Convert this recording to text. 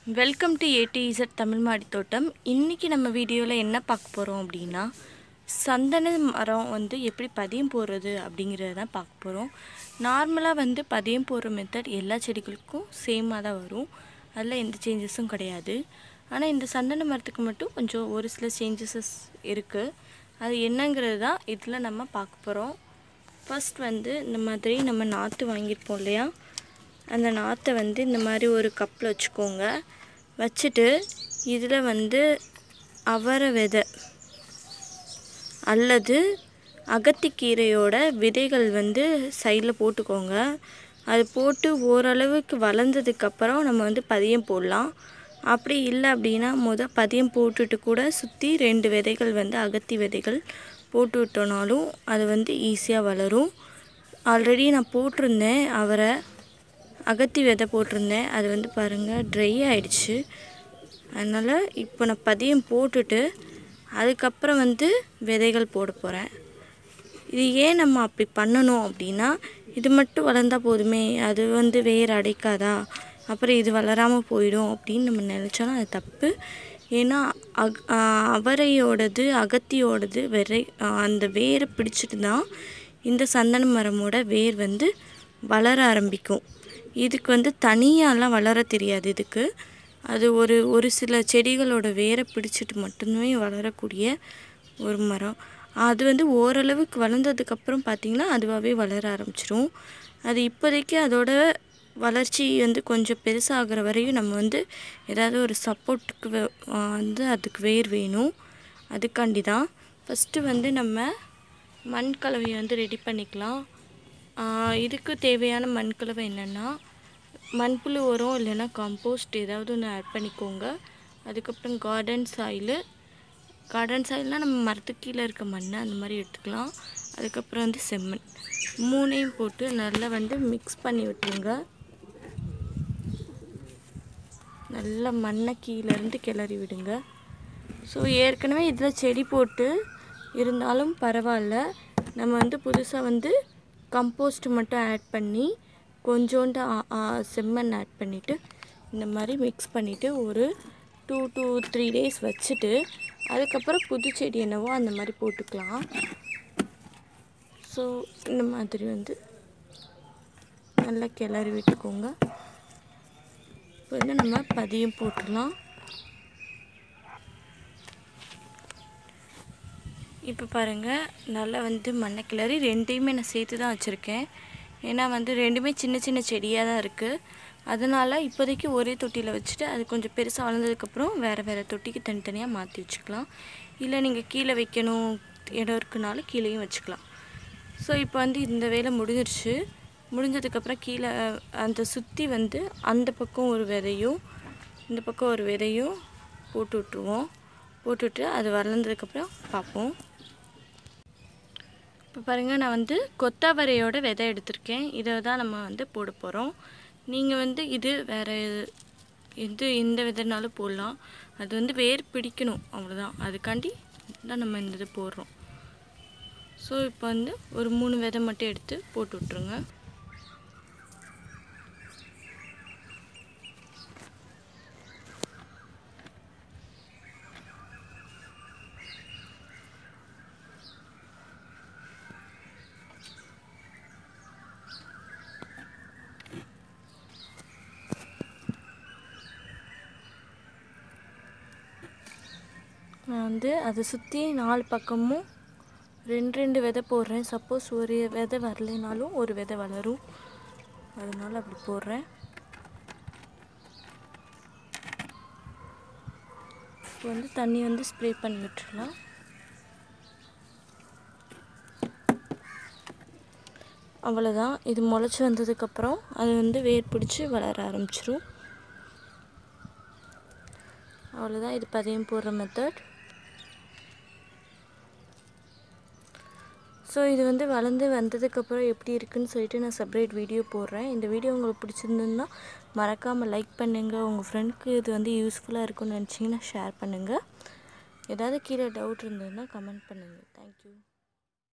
welcome to ஏடிஇசட் Tamil மாடி தோட்டம் இன்றைக்கி நம்ம வீடியோவில் என்ன பார்க்க போகிறோம் அப்படின்னா சந்தன மரம் வந்து எப்படி பதியம் போடுறது அப்படிங்கிறத தான் பார்க்க போகிறோம் நார்மலாக வந்து பதியம் போடுற மெத்தட் எல்லா செடிகளுக்கும் சேமாக தான் வரும் அதில் எந்த சேஞ்சஸும் கிடையாது ஆனால் இந்த சந்தன மரத்துக்கு மட்டும் கொஞ்சம் ஒரு சில சேஞ்சஸஸ் இருக்குது அது என்னங்கிறது தான் இதில் நம்ம பார்க்க போகிறோம் ஃபர்ஸ்ட் வந்து இந்த மாதிரி நம்ம நாற்று வாங்கியிருப்போம் இல்லையா அந்த நாற்றை வந்து இந்த மாதிரி ஒரு கப்பில் வச்சுக்கோங்க வச்சுட்டு இதில் வந்து அவரை விதை அல்லது அகத்திக்கீரையோட விதைகள் வந்து சைடில் போட்டுக்கோங்க அது போட்டு ஓரளவுக்கு வளர்ந்ததுக்கப்புறம் நம்ம வந்து பதியம் போடலாம் அப்படி இல்லை அப்படின்னா முத பதியம் போட்டுட்டு கூட சுற்றி ரெண்டு விதைகள் வந்து அகத்தி விதைகள் போட்டு விட்டோனாலும் அது வந்து ஈஸியாக வளரும் ஆல்ரெடி நான் போட்டிருந்தேன் அவரை அகத்தி விதை போட்டிருந்தேன் அது வந்து பாருங்கள் ட்ரை ஆயிடுச்சு அதனால் இப்போ நான் பதியம் போட்டுட்டு அதுக்கப்புறம் வந்து விதைகள் போட போகிறேன் இது ஏன் நம்ம அப்படி பண்ணணும் அப்படின்னா இது மட்டும் வளர்ந்தால் போதுமே அது வந்து வேர் அடைக்காதா அப்புறம் இது வளராமல் போயிடும் அப்படின்னு நம்ம நினச்சோன்னா அது தப்பு ஏன்னா அக் அவரையோடது அகத்தியோடது விரை அந்த வேரை பிடிச்சிட்டு தான் இந்த சந்தன மரமோட வேர் வந்து வளர ஆரம்பிக்கும் இதுக்கு வந்து தனியாலாம் வளர தெரியாது இதுக்கு அது ஒரு ஒரு சில செடிகளோட வேரை பிடிச்சிட்டு மட்டுமே வளரக்கூடிய ஒரு மரம் அது வந்து ஓரளவுக்கு வளர்ந்ததுக்கப்புறம் பார்த்திங்கன்னா அதுவாகவே வளர ஆரம்பிச்சிரும் அது இப்போதைக்கு அதோட வளர்ச்சி வந்து கொஞ்சம் பெருசாகிற வரையும் நம்ம வந்து ஏதாவது ஒரு சப்போர்ட்டுக்கு வந்து அதுக்கு வேர் வேணும் அதுக்காண்டி தான் ஃபஸ்ட்டு வந்து நம்ம மண் கலவையை வந்து ரெடி பண்ணிக்கலாம் இதுக்கு தேவையான மண் கலவை என்னென்னா மண்புழு உரம் இல்லைன்னா காம்போஸ்ட் ஏதாவது ஒன்று ஆட் பண்ணிக்கோங்க அதுக்கப்புறம் கார்டன் சாயிலு கார்டன் சாயில்னால் நம்ம மரத்துக்கு கீழே இருக்க மண் அந்த மாதிரி எடுத்துக்கலாம் அதுக்கப்புறம் வந்து செம்மண் மூணையும் போட்டு நல்லா வந்து மிக்ஸ் பண்ணி விட்டுருங்க நல்லா மண்ணை கீழேருந்து கிளறி விடுங்க ஸோ ஏற்கனவே இதில் செடி போட்டு இருந்தாலும் பரவாயில்ல நம்ம வந்து புதுசாக வந்து கம்போஸ்ட் மட்டும் ஆட் பண்ணி கொஞ்சோண்டு செம்மண் ஆட் பண்ணிவிட்டு இந்த மாதிரி மிக்ஸ் பண்ணிவிட்டு ஒரு டூ டூ த்ரீ டேஸ் வச்சுட்டு அதுக்கப்புறம் புது செடி என்னவோ அந்த மாதிரி போட்டுக்கலாம் ஸோ இந்த மாதிரி வந்து நல்லா கிளறி விட்டுக்கோங்க இப்போ வந்து நம்ம பதியம் போட்டுடலாம் இப்போ பாருங்கள் நல்லா வந்து மண்ணை கிளறி ரெண்டையுமே நான் சேர்த்து தான் வச்சுருக்கேன் ஏன்னா வந்து ரெண்டுமே சின்ன சின்ன செடியாக தான் இருக்குது அதனால் இப்போதைக்கு ஒரே தொட்டியில் வச்சுட்டு அது கொஞ்சம் பெருசாக வளர்ந்ததுக்கப்புறம் வேறு வேறு தொட்டிக்கு தனித்தனியாக மாற்றி வச்சுக்கலாம் இல்லை நீங்கள் கீழே வைக்கணும் இடம் இருக்குனாலும் கீழேயும் வச்சுக்கலாம் ஸோ இப்போ வந்து இந்த வேலை முடிஞ்சிருச்சு முடிஞ்சதுக்கப்புறம் கீழே அந்த சுற்றி வந்து அந்த பக்கம் ஒரு விதையும் இந்த பக்கம் ஒரு விதையும் போட்டு விட்ருவோம் போட்டுவிட்டு அது வளர்ந்ததுக்கப்புறம் பார்ப்போம் இப்போ பாருங்கள் நான் வந்து கொத்தவரையோட விதை எடுத்திருக்கேன் இதை தான் நம்ம வந்து போட போகிறோம் நீங்கள் வந்து இது வேறு எது எந்த விதைனாலும் போடலாம் அது வந்து வேர் பிடிக்கணும் அவ்வளோதான் அதுக்காண்டி தான் நம்ம இந்த இது போடுறோம் ஸோ இப்போ வந்து ஒரு மூணு விதை மட்டும் எடுத்து போட்டு விட்ருங்க நான் வந்து அதை சுற்றி நாலு பக்கமும் ரெண்டு ரெண்டு விதை போடுறேன் சப்போஸ் ஒரு விதை வரலைனாலும் ஒரு விதை வளரும் அதனால் அப்படி போடுறேன் இப்போ வந்து தண்ணி வந்து ஸ்ப்ரே பண்ணி விட்டுறலாம் அவ்வளோதான் இது முளைச்சி வந்ததுக்கப்புறம் அது வந்து வேர் பிடிச்சி வளர ஆரம்பிச்சிரும் அவ்வளோதான் இது பதியம் போடுற மெத்தட் ஸோ இது வந்து வளர்ந்து வந்ததுக்கப்புறம் எப்படி இருக்குன்னு சொல்லிட்டு நான் செப்பரேட் வீடியோ போடுறேன் இந்த வீடியோ உங்களுக்கு பிடிச்சிருந்ததுன்னா மறக்காமல் லைக் பண்ணுங்கள் உங்கள் ஃப்ரெண்டுக்கு இது வந்து யூஸ்ஃபுல்லாக இருக்கும்னு நினச்சிங்கன்னா ஷேர் பண்ணுங்கள் ஏதாவது கீழே டவுட் இருந்ததுன்னா கமெண்ட் பண்ணுங்கள் தேங்க்யூ